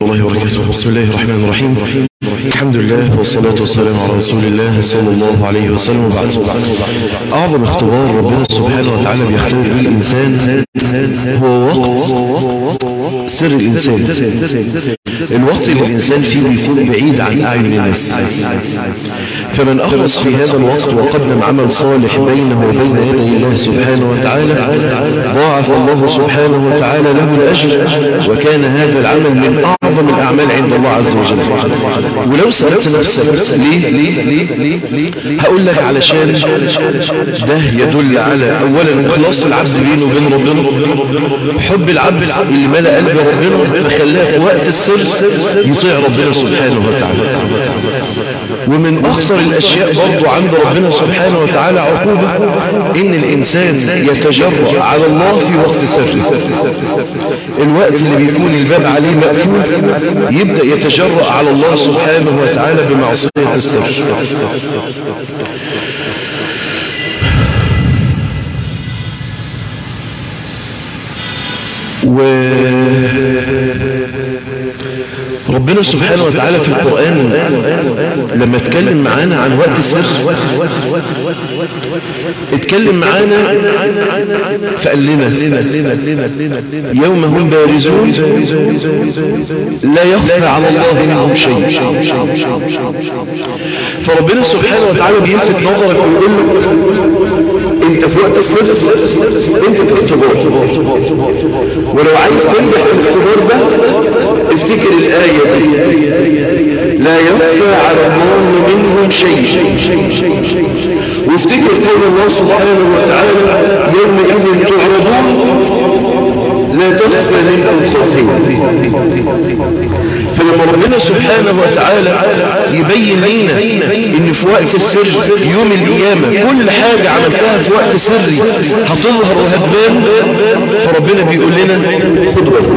الله وبركاته بسم الله الرحمن الرحيم الحمد لله والصلاة والسلام على رسول الله صلى الله عليه وسلم وبعد أعظم اختبار ربنا سبحانه وتعالى بيختبر به الإنسان هو وقت سر الإنسان الوقت اللي الإنسان فيه بيكون بعيد عن أعين الناس فمن أخلص في هذا الوقت وقدم عمل صالح بينه وبين يدي الله سبحانه وتعالى ضاعف الله سبحانه وتعالى له الأجر وكان هذا العمل من أعظم الأعمال عند الله عز وجل ولو سألت نفسك ليه ليه ليه ليه ليه هقول لك علشان ده يدل على أولا إخلاص العبد بينه وبين ربنا حب العبد اللي ملأ قلب ربنا فخلاه في وقت السر يطيع ربنا سبحانه وتعالى ومن أخطر الأشياء برضو عند ربنا سبحانه وتعالى عقوبة إن الإنسان يتجرأ على الله في وقت سره الوقت اللي بيكون الباب عليه مقفول يبدأ يتجرأ على الله سبحانه وتعالى بمعصية السر و ربنا سبحانه وتعالى في القرآن لما اتكلم معانا عن وقت السر اتكلم معانا فقال لنا يوم هم بارزون لا يخفى على الله منهم شيء فربنا سبحانه وتعالى بيلفت نظرك ويقول له انت في وقت السر انت في اختبار ولو عايز تنجح في الاختبار ده افتكر الآية دي لا يخفى على الله منهم شيء وافتكر قول الله سبحانه وتعالى يومئذ تعرضون لا تخفى منكم خافية فلما ربنا سبحانه وتعالى يبين لنا ان في وقت السر يوم القيامة كل حاجة عملتها في وقت سري هتظهر وهتبان فربنا بيقول لنا خد بالك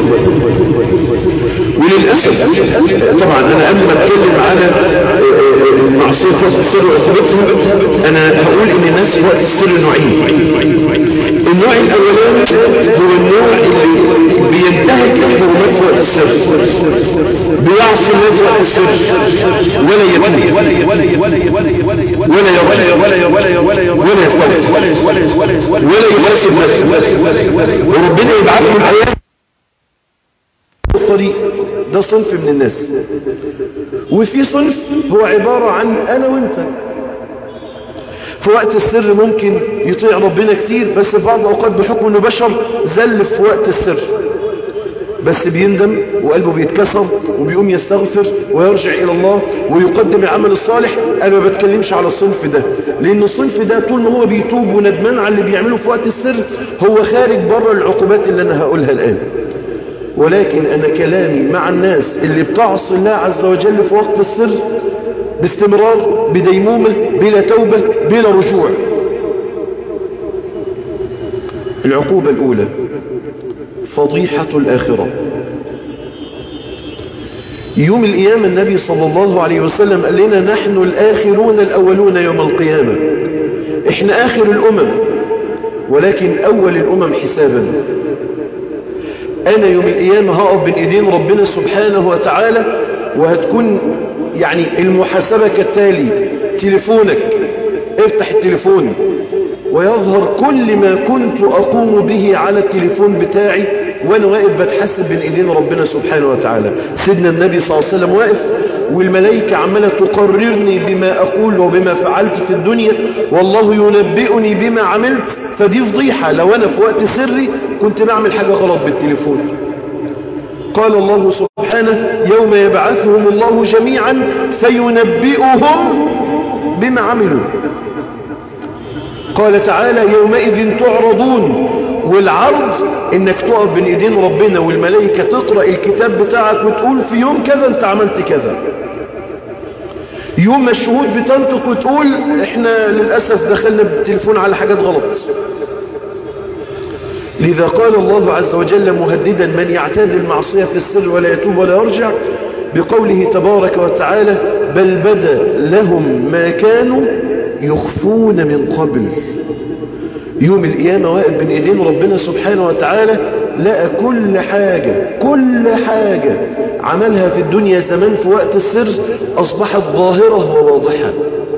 وللأسف طبعا انا قبل ما اتكلم على معصية وقت السر واثبتها انا هقول ان الناس في وقت السر نوعين النوع الاولاني هو النوع اللي بينتهك الحرمات في وقت السر بيعصي الناس وقت السر ولا يتوب ولا يرجع ولا يستغفر ولا يحاسب نفسه وربنا يبعث له الايام الطريق ده صنف من الناس وفي صنف هو عبارة عن انا وانت في وقت السر ممكن يطيع ربنا كتير بس في بعض الأوقات بحكم أنه بشر زل في وقت السر بس بيندم وقلبه بيتكسر وبيقوم يستغفر ويرجع إلى الله ويقدم العمل الصالح أنا ما بتكلمش على الصنف ده لأن الصنف ده طول ما هو بيتوب وندمان على اللي بيعمله في وقت السر هو خارج بره العقوبات اللي أنا هقولها الآن ولكن أنا كلامي مع الناس اللي بتعصي الله عز وجل في وقت السر باستمرار بديمومة بلا توبة بلا رجوع العقوبة الأولى فضيحة الآخرة يوم القيامة النبي صلى الله عليه وسلم قال لنا نحن الآخرون الأولون يوم القيامة احنا آخر الأمم ولكن أول الأمم حسابا أنا يوم القيامة هقف بين إيدين ربنا سبحانه وتعالى وهتكون يعني المحاسبة كالتالي تليفونك افتح التليفون ويظهر كل ما كنت أقوم به على التليفون بتاعي وأنا واقف بتحسب بين إيدين ربنا سبحانه وتعالى سيدنا النبي صلى الله عليه وسلم واقف والملائكة عمالة تقررني بما أقول وبما فعلت في الدنيا والله ينبئني بما عملت فدي فضيحة لو أنا في وقت سري كنت بعمل حاجة غلط بالتليفون قال الله سبحانه يوم يبعثهم الله جميعا فينبئهم بما عملوا قال تعالى يومئذ تعرضون والعرض انك تقف بين ايدين ربنا والملائكة تقرأ الكتاب بتاعك وتقول في يوم كذا انت عملت كذا يوم ما الشهود بتنطق وتقول احنا للأسف دخلنا بالتليفون على حاجات غلط لذا قال الله عز وجل مهددا من يعتاد المعصية في السر ولا يتوب ولا يرجع بقوله تبارك وتعالى بل بدا لهم ما كانوا يخفون من قبل يوم القيامة واقف بين ايدين ربنا سبحانه وتعالى لقى كل حاجة كل حاجة عملها في الدنيا زمان في وقت السر أصبحت ظاهرة وواضحة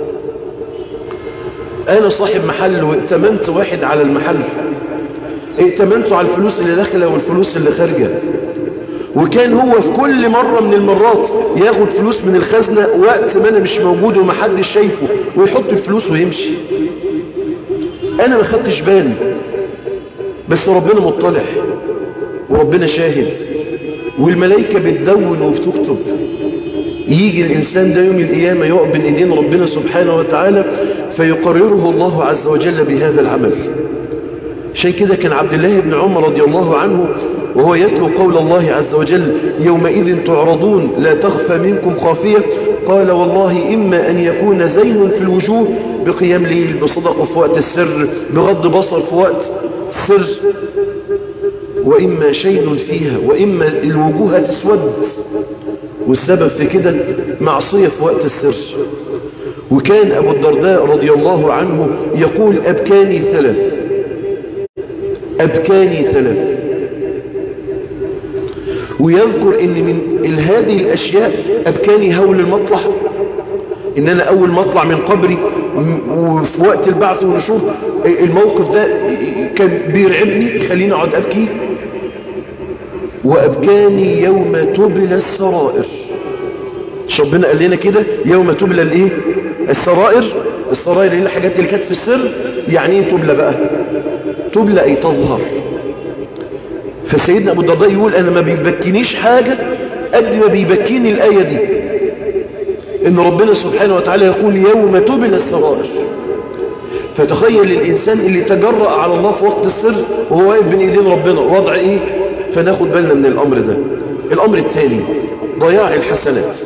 أنا صاحب محل وائتمنت واحد على المحل ائتمنته على الفلوس اللي داخلة والفلوس اللي خارجة وكان هو في كل مرة من المرات ياخد فلوس من الخزنة وقت ما أنا مش موجود ومحدش شايفه ويحط الفلوس ويمشي أنا ما خدتش بالي بس ربنا مطلع وربنا شاهد والملائكة بتدون وبتكتب يجي الإنسان ده يوم القيامة يقف بين إيدين ربنا سبحانه وتعالى فيقرره الله عز وجل بهذا العمل عشان كده كان عبد الله بن عمر رضي الله عنه وهو يتلو قول الله عز وجل يومئذ تعرضون لا تخفى منكم خافية قال والله إما أن يكون زين في الوجوه بقيام ليل بصدق في وقت السر بغض بصر في وقت السر وإما شيء فيها وإما الوجوه تسود والسبب في كده معصية في وقت السر وكان أبو الدرداء رضي الله عنه يقول أبكاني ثلاث أبكاني ثلاث ويذكر ان من هذه الاشياء ابكاني هول المطلع ان انا اول ما اطلع من قبري وفي وقت البعث والنشور الموقف ده كان بيرعبني يخليني اقعد ابكي وابكاني يوم تبلى السرائر مش ربنا قال لنا كده يوم تبلى الايه السرائر السرائر اللي الحاجات اللي كانت في السر يعني ايه تبلى بقى تبلى اي تظهر فسيدنا ابو الدرداء يقول انا ما بيبكينيش حاجة قد ما بيبكيني الاية دي ان ربنا سبحانه وتعالى يقول يوم تبلى السرائر فتخيل الانسان اللي تجرأ على الله في وقت السر وهو واقف بين ايدين ربنا وضع ايه فناخد بالنا من الامر ده الامر الثاني ضياع الحسنات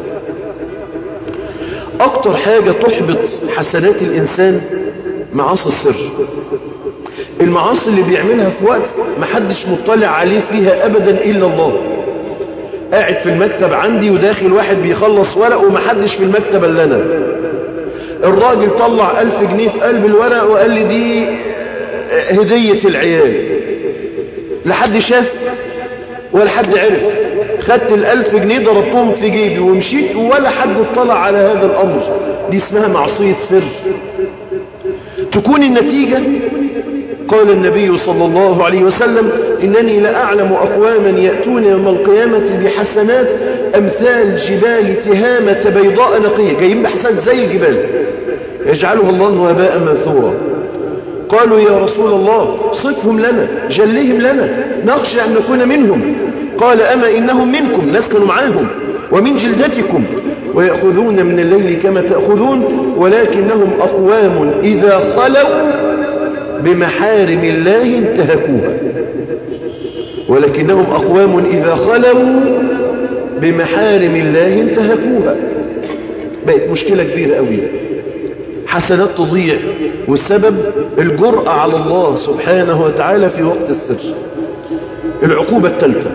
اكتر حاجة تحبط حسنات الانسان معاصي السر المعاصي اللي بيعملها في وقت محدش مطلع عليه فيها ابدا الا الله قاعد في المكتب عندي وداخل واحد بيخلص ورق ومحدش في المكتب الا انا الراجل طلع الف جنيه في قلب الورق وقال لي دي هدية العيال لحد شاف ولا حد عرف خدت الالف جنيه ضربتهم في جيبي ومشيت ولا حد اطلع على هذا الامر دي اسمها معصية سر تكون النتيجة قال النبي صلى الله عليه وسلم إنني لأعلم أقواما يأتون يوم القيامة بحسنات أمثال جبال تهامة بيضاء نقية جايين بحسنات زي الجبال يجعلها الله هباء منثورا قالوا يا رسول الله صفهم لنا جلهم لنا نخشى أن نكون منهم قال أما إنهم منكم ناس كانوا معاهم ومن جلدتكم ويأخذون من الليل كما تأخذون ولكنهم أقوام إذا خلوا بمحارم الله انتهكوها ولكنهم أقوام إذا خلوا بمحارم الله انتهكوها بقت مشكلة كبيرة قوي حسنات تضيع والسبب الجرأة على الله سبحانه وتعالى في وقت السر العقوبة الثالثة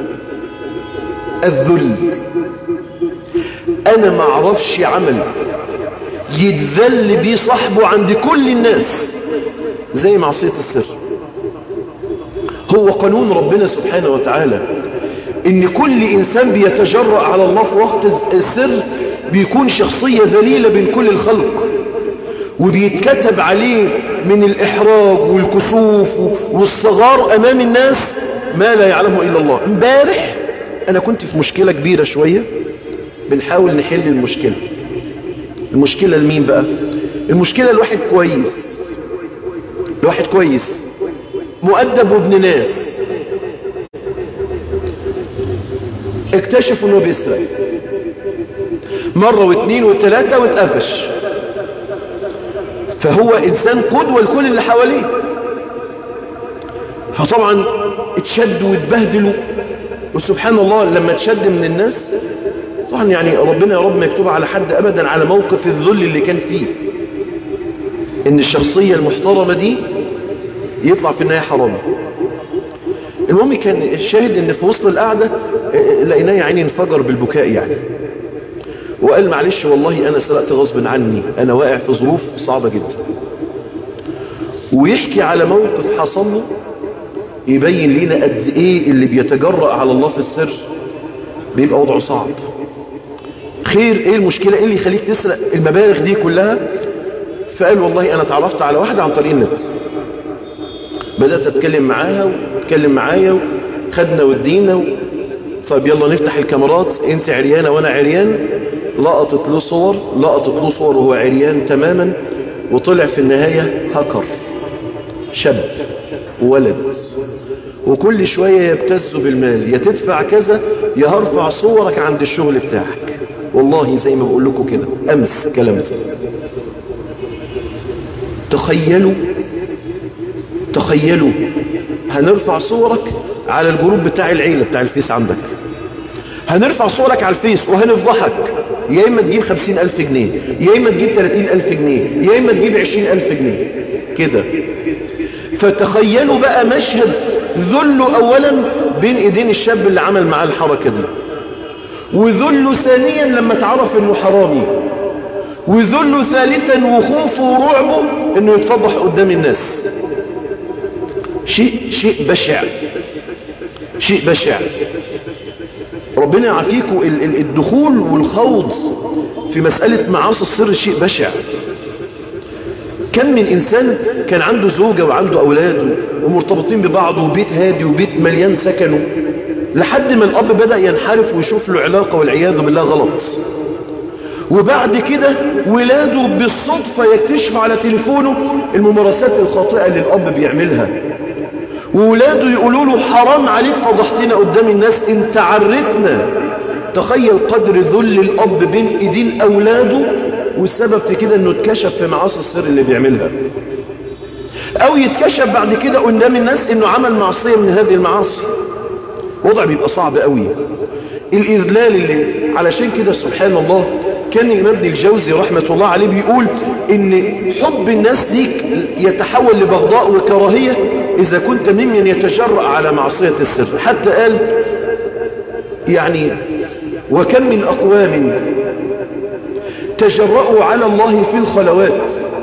الذل انا ما اعرفش عمل يتذل بيه صاحبه عند كل الناس زي معصية السر هو قانون ربنا سبحانه وتعالى ان كل انسان بيتجرأ على الله في وقت السر بيكون شخصية ذليلة بين كل الخلق وبيتكتب عليه من الاحراج والكسوف والصغار امام الناس ما لا يعلمه الا الله امبارح انا كنت في مشكلة كبيرة شوية بنحاول نحل المشكلة المشكلة لمين بقى المشكلة الواحد كويس الواحد كويس مؤدب وابن ناس اكتشفوا انه بيسرق مرة واثنين وثلاثة واتقفش فهو انسان قدوة لكل اللي حواليه فطبعا اتشدوا واتبهدلوا وسبحان الله لما اتشد من الناس طبعا يعني ربنا يا رب ما يكتب على حد ابدا على موقف الذل اللي كان فيه ان الشخصية المحترمة دي يطلع في النهاية حرام المهم كان الشاهد ان في وسط القعدة لقيناه يا عيني انفجر بالبكاء يعني وقال معلش والله انا سرقت غصب عني انا واقع في ظروف صعبة جدا ويحكي على موقف حصل له يبين لنا قد ايه اللي بيتجرأ على الله في السر بيبقى وضعه صعب خير ايه المشكلة ايه اللي يخليك تسرق المبالغ دي كلها فقال والله انا اتعرفت على واحدة عن طريق النت بدأت اتكلم معاها واتكلم معايا خدنا ودينا و... طيب يلا نفتح الكاميرات انت عريانة وانا عريان لقطت له صور لقطت له صور وهو عريان تماما وطلع في النهاية هكر شاب ولد وكل شوية يبتز بالمال يا تدفع كذا يا هرفع صورك عند الشغل بتاعك والله زي ما بقول لكم كده امس كلام ده تخيلوا تخيلوا هنرفع صورك على الجروب بتاع العيلة بتاع الفيس عندك هنرفع صورك على الفيس وهنفضحك يا إما تجيب خمسين ألف جنيه يا إما تجيب تلاتين ألف جنيه يا إما تجيب عشرين ألف جنيه كده فتخيلوا بقى مشهد ذله أولا بين إيدين الشاب اللي عمل معاه الحركة دي وذله ثانيا لما تعرف انه حرامي وذله ثالثا وخوفه ورعبه انه يتفضح قدام الناس شيء شيء بشع شيء بشع ربنا يعافيكم الدخول والخوض في مسألة معاصي السر شيء بشع كم من إنسان كان عنده زوجة وعنده أولاد ومرتبطين ببعض وبيت هادي وبيت مليان سكنه لحد ما الأب بدأ ينحرف ويشوف له علاقة والعياذ بالله غلط وبعد كده ولاده بالصدفة يكتشف على تليفونه الممارسات الخاطئة اللي الأب بيعملها وولاده يقولوا له حرام عليك فضحتنا قدام الناس انت عرتنا تخيل قدر ذل الأب بين ايدين أولاده والسبب في كده انه اتكشف في معاصي السر اللي بيعملها او يتكشف بعد كده قدام الناس انه عمل معصية من هذه المعاصي وضع بيبقى صعب قوي الإذلال اللي علشان كده سبحان الله كان الإمام ابن الجوزي رحمة الله عليه بيقول إن حب الناس ليك يتحول لبغضاء وكراهية إذا كنت ممن يتجرأ على معصية السر حتى قال يعني وكم من أقوام تجرأوا على الله في الخلوات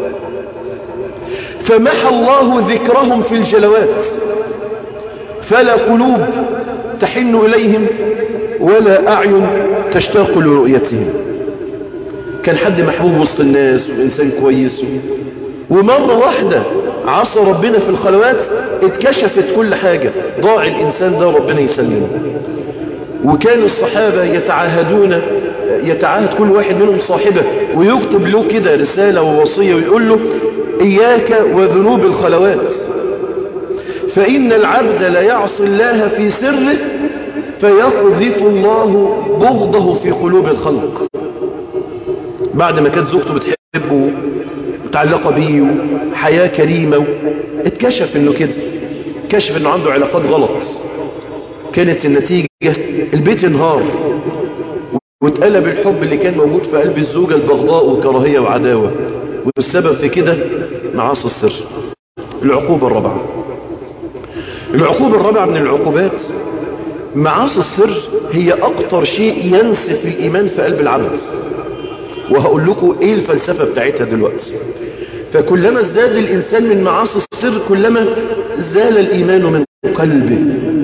فمحى الله ذكرهم في الجلوات فلا قلوب تحن إليهم ولا أعين تشتاق لرؤيتهم كان حد محبوب وسط الناس وإنسان كويس ومرة واحدة عصى ربنا في الخلوات اتكشفت كل حاجة ضاع الإنسان ده ربنا يسلمه وكان الصحابة يتعاهدون يتعاهد كل واحد منهم صاحبه ويكتب له كده رسالة ووصية ويقول له إياك وذنوب الخلوات فإن العبد لا يعصي الله في سره فيقذف الله بغضه في قلوب الخلق بعد ما كانت زوجته بتحبه متعلقة بيه وحياة كريمة اتكشف انه كده كشف انه عنده علاقات غلط كانت النتيجة البيت انهار واتقلب الحب اللي كان موجود في قلب الزوجة البغضاء وكراهية وعداوة والسبب في كده معاصي السر العقوبة الرابعة العقوبة الرابعة من العقوبات معاصي السر هي أكتر شيء ينسف الإيمان في قلب العبد وهقول لكم إيه الفلسفة بتاعتها دلوقتي فكلما ازداد الإنسان من معاصي السر كلما زال الإيمان من قلبه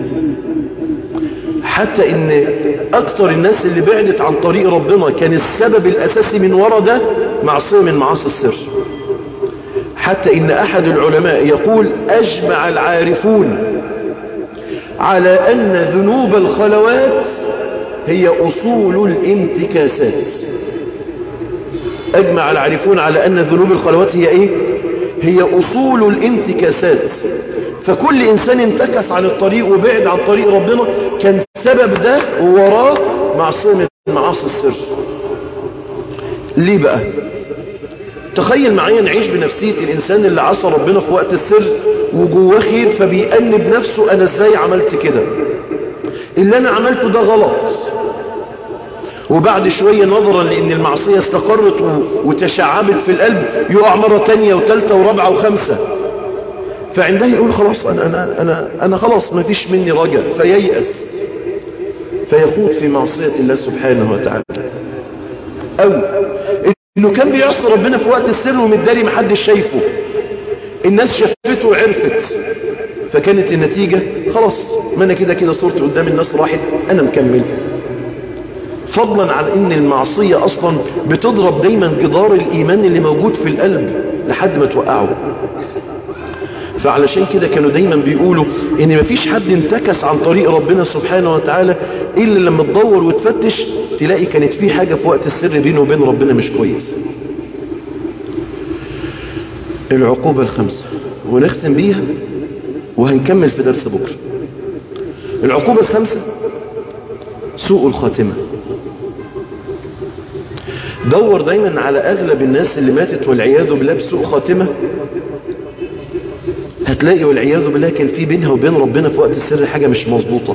حتى ان اكتر الناس اللي بعدت عن طريق ربنا كان السبب الاساسي من ورا ده معصية من معاصي السر حتى ان احد العلماء يقول اجمع العارفون على ان ذنوب الخلوات هي اصول الانتكاسات اجمع العارفون على ان ذنوب الخلوات هي ايه هي اصول الانتكاسات فكل انسان انتكس عن الطريق وبعد عن طريق ربنا كان سبب ده وراه معصية من معاصي السر ليه بقى تخيل معايا نعيش بنفسية الإنسان اللي عصى ربنا في وقت السر وجواه خير فبيأنب نفسه أنا إزاي عملت كده اللي أنا عملته ده غلط وبعد شوية نظرا لأن المعصية استقرت وتشعبت في القلب يقع مرة تانية وثالثة ورابعة وخمسة فعندها يقول خلاص أنا, أنا, أنا, أنا خلاص ما فيش مني رجع فييأس فيخوض في معصية الله سبحانه وتعالى أو إنه كان بيعصي ربنا في وقت السر ومتداري محدش شايفه الناس شافته وعرفت فكانت النتيجة خلاص ما انا كده كده صورتي قدام الناس راحت انا مكمل فضلا عن ان المعصية اصلا بتضرب دايما جدار الايمان اللي موجود في القلب لحد ما توقعه فعلشان كده كانوا دايما بيقولوا ان مفيش حد انتكس عن طريق ربنا سبحانه وتعالى الا لما تدور وتفتش تلاقي كانت في حاجة في وقت السر بينه وبين ربنا مش كويس العقوبة الخمسة ونختم بيها وهنكمل في درس بكرة العقوبة الخمسة سوء الخاتمة دور دايما على اغلب الناس اللي ماتت والعياذ بالله بسوء خاتمة هتلاقي والعياذ بالله كان في بينها وبين ربنا في وقت السر حاجة مش مظبوطة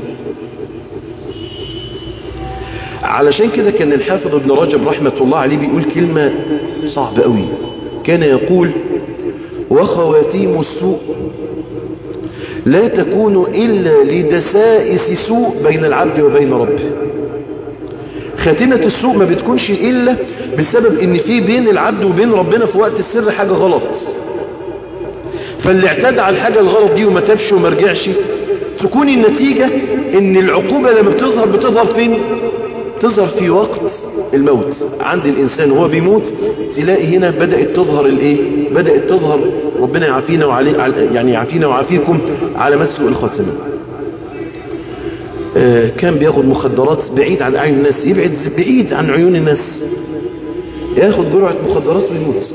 علشان كده كان الحافظ ابن رجب رحمة الله عليه بيقول كلمة صعبة قوي كان يقول وخواتيم السوء لا تكون إلا لدسائس سوء بين العبد وبين ربه خاتمة السوء ما بتكونش إلا بسبب ان في بين العبد وبين ربنا في وقت السر حاجة غلط فاللي اعتدى على الحاجة الغلط دي وما تبش وما رجعش تكون النتيجة ان العقوبة لما بتظهر بتظهر فين تظهر في وقت الموت عند الانسان وهو بيموت تلاقي هنا بدأت تظهر الايه بدأت تظهر ربنا يعافينا وعلي يعني يعافينا ويعافيكم علامات سوء الخاتمة آه كان بياخد مخدرات بعيد عن اعين الناس يبعد بعيد عن عيون الناس ياخد جرعة مخدرات ويموت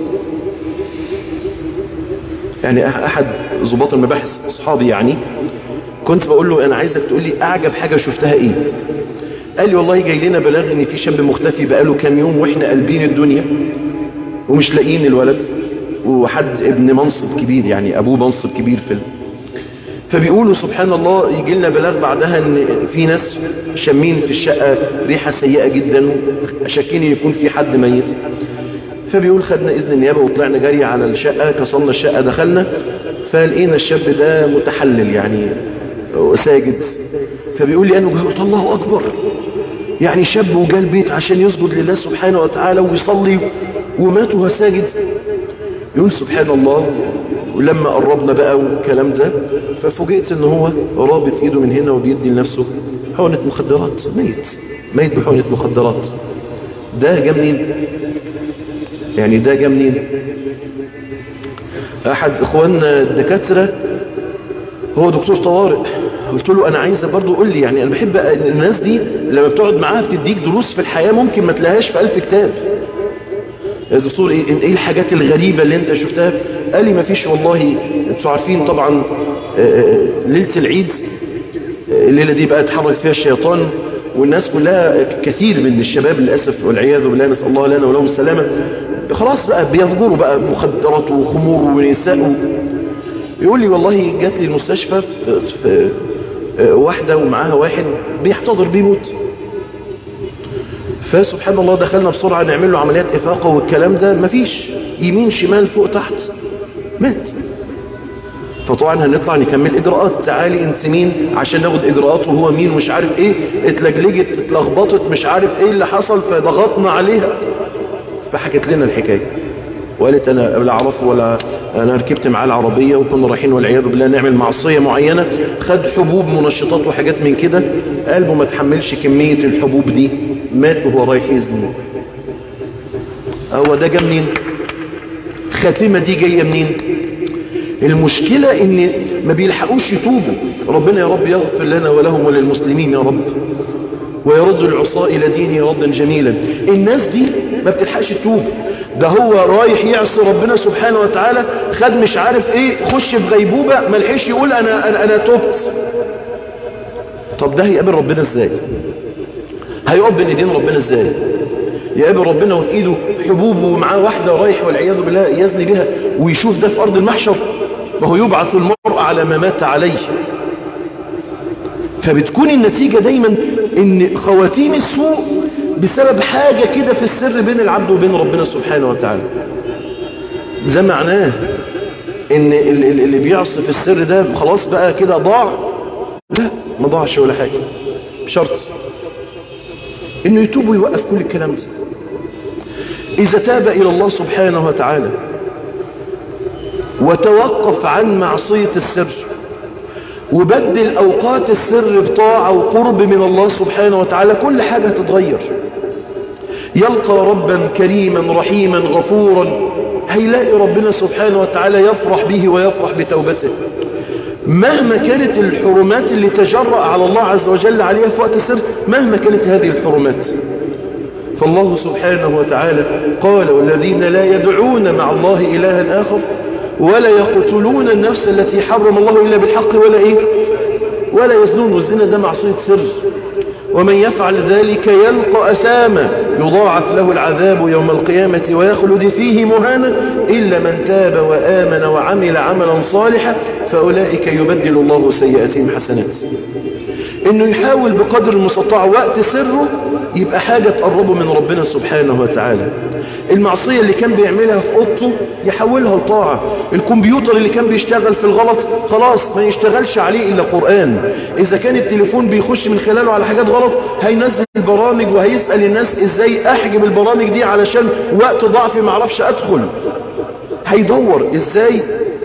يعني احد ضباط المباحث اصحابي يعني كنت بقول له انا عايزك تقول لي اعجب حاجة شفتها ايه قال لي والله جاي لنا بلاغ ان في شاب مختفي بقاله كام يوم واحنا قلبين الدنيا ومش لاقيين الولد وحد ابن منصب كبير يعني ابوه منصب كبير في ال... فبيقولوا سبحان الله يجي لنا بلاغ بعدها ان في ناس شامين في الشقة ريحة سيئة جدا شاكين يكون في حد ميت فبيقول خدنا اذن النيابة وطلعنا جري على الشقة كسرنا الشقة دخلنا فلقينا الشاب ده متحلل يعني ساجد فبيقول لي انا قلت الله اكبر يعني شاب وجا البيت عشان يسجد لله سبحانه وتعالى ويصلي ومات وهو ساجد يقول سبحان الله ولما قربنا بقى والكلام ده ففوجئت ان هو رابط ايده من هنا وبيدي لنفسه حقنة مخدرات ميت ميت بحقنة مخدرات ده جا منين يعني ده جا منين احد اخواننا الدكاترة هو دكتور طوارئ قلت له انا عايزه برضو قول لي يعني انا بحب الناس دي لما بتقعد معاها بتديك دروس في الحياة ممكن ما تلاقيهاش في ألف كتاب يا دكتور ايه ايه الحاجات الغريبة اللي انت شفتها قال لي ما فيش والله انتوا عارفين طبعا ليلة العيد الليلة دي بقى اتحرك فيها الشيطان والناس كلها كثير من الشباب للأسف والعياذ بالله نسأل الله لنا ولهم السلامة خلاص بقى بيفجروا بقى مخدرات وخمور ونساء يقول لي والله جات لي المستشفى في واحدة ومعاها واحد بيحتضر بيموت فسبحان الله دخلنا بسرعة نعمل له عمليات إفاقة والكلام ده مفيش يمين شمال فوق تحت مات فطبعا هنطلع نكمل إجراءات تعالي انت مين عشان ناخد إجراءات وهو مين مش عارف ايه اتلجلجت اتلخبطت مش عارف ايه اللي حصل فضغطنا عليها فحكت لنا الحكاية وقالت انا لا اعرفه ولا انا ركبت معاه العربية وكنا رايحين والعياذ بالله نعمل معصية معينة خد حبوب منشطات وحاجات من كده قلبه ما تحملش كمية الحبوب دي مات وهو رايح يزني هو ده جا منين خاتمة دي جاية منين المشكلة ان ما بيلحقوش يتوبوا ربنا يا رب يغفر لنا ولهم وللمسلمين يا رب ويرد العصاة إلى دينه ردا جميلا الناس دي ما بتلحقش تتوب ده هو رايح يعصي ربنا سبحانه وتعالى خد مش عارف ايه خش في غيبوبة ما لحقش يقول انا, أنا, أنا توبت طب ده هيقابل ربنا ازاي هيقف بين ايدين ربنا ازاي يقابل ربنا وفي ايده حبوب ومعاه واحدة رايح والعياذ بالله يزني بها ويشوف ده في ارض المحشر وهو يبعث المرء على ما مات عليه فبتكون النتيجة دايما ان خواتيم السوء بسبب حاجة كده في السر بين العبد وبين ربنا سبحانه وتعالى ده معناه ان اللي بيعصي في السر ده خلاص بقى كده ضاع لا ما ضاعش ولا حاجة بشرط انه يتوب ويوقف كل الكلام ده اذا تاب الى الله سبحانه وتعالى وتوقف عن معصية السر وبدل أوقات السر بطاعة وقرب من الله سبحانه وتعالى كل حاجة هتتغير يلقى ربا كريما رحيما غفورا هيلاقي ربنا سبحانه وتعالى يفرح به ويفرح بتوبته مهما كانت الحرمات اللي تجرأ على الله عز وجل عليها في وقت السر مهما كانت هذه الحرمات فالله سبحانه وتعالى قال والذين لا يدعون مع الله إلها آخر ولا يقتلون النفس التي حرم الله إلا بالحق ولا إيه ولا يزنون والزنا ده معصية سر ومن يفعل ذلك يلقى أثاما يضاعف له العذاب يوم القيامة ويخلد فيه مهانا إلا من تاب وآمن وعمل عملا صالحا فأولئك يبدل الله سيئاتهم حسنات إنه يحاول بقدر المستطاع وقت سره يبقى حاجة تقربه من ربنا سبحانه وتعالى المعصية اللي كان بيعملها في أوضته يحولها لطاعة الكمبيوتر اللي كان بيشتغل في الغلط خلاص ما يشتغلش عليه إلا قرآن إذا كان التليفون بيخش من خلاله على حاجات غلط هينزل برامج وهيسأل الناس إزاي أحجب البرامج دي علشان وقت ضعفي معرفش أدخل هيدور إزاي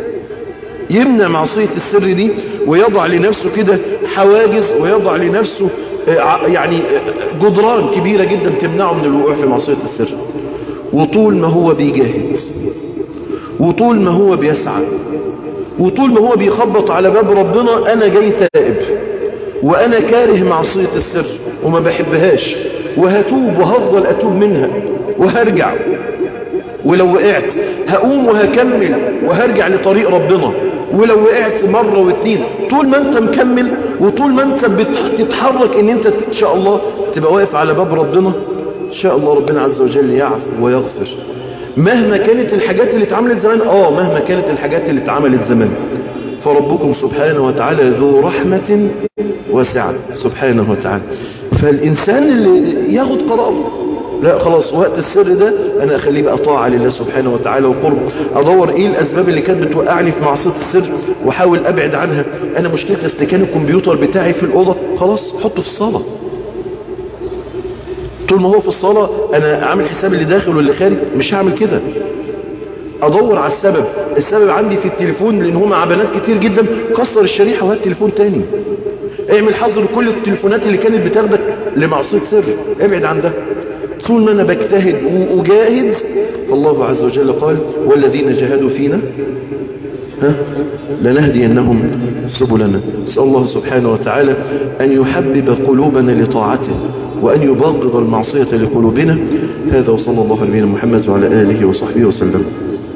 يمنع معصية السر دي ويضع لنفسه كده حواجز ويضع لنفسه يعني جدران كبيرة جدا تمنعه من الوقوع في معصية السر وطول ما هو بيجاهد وطول ما هو بيسعى وطول ما هو بيخبط على باب ربنا أنا جاي تائب وأنا كاره معصية السر وما بحبهاش وهتوب وهفضل أتوب منها وهرجع ولو وقعت هقوم وهكمل وهرجع لطريق ربنا ولو وقعت مرة واثنين طول ما انت مكمل وطول ما انت بتتحرك ان انت ان شاء الله تبقى واقف على باب ربنا ان شاء الله ربنا عز وجل يعفو ويغفر مهما كانت الحاجات اللي اتعملت زمان اه مهما كانت الحاجات اللي اتعملت زمان فربكم سبحانه وتعالى ذو رحمة وسعة سبحانه وتعالى فالإنسان اللي ياخد قراره لا خلاص وقت السر ده انا اخليه بقى طاعة لله سبحانه وتعالى وقرب ادور ايه الاسباب اللي كانت بتوقعني في معصية السر واحاول ابعد عنها انا مشكلة استكان الكمبيوتر بتاعي في الاوضة خلاص حطه في الصالة طول ما هو في الصالة انا عامل حساب اللي داخل واللي خارج مش هعمل كده ادور على السبب السبب عندي في التليفون لان هو معبنات كتير جدا كسر الشريحة وهات تليفون تاني اعمل حظر كل التليفونات اللي كانت بتاخدك لمعصية سر ابعد عن ده طول ما انا بجتهد واجاهد فالله عز وجل قال والذين جاهدوا فينا ها لنهدينهم سبلنا نسأل الله سبحانه وتعالى أن يحبب قلوبنا لطاعته وأن يبغض المعصية لقلوبنا هذا وصلى الله على نبينا محمد وعلى آله وصحبه وسلم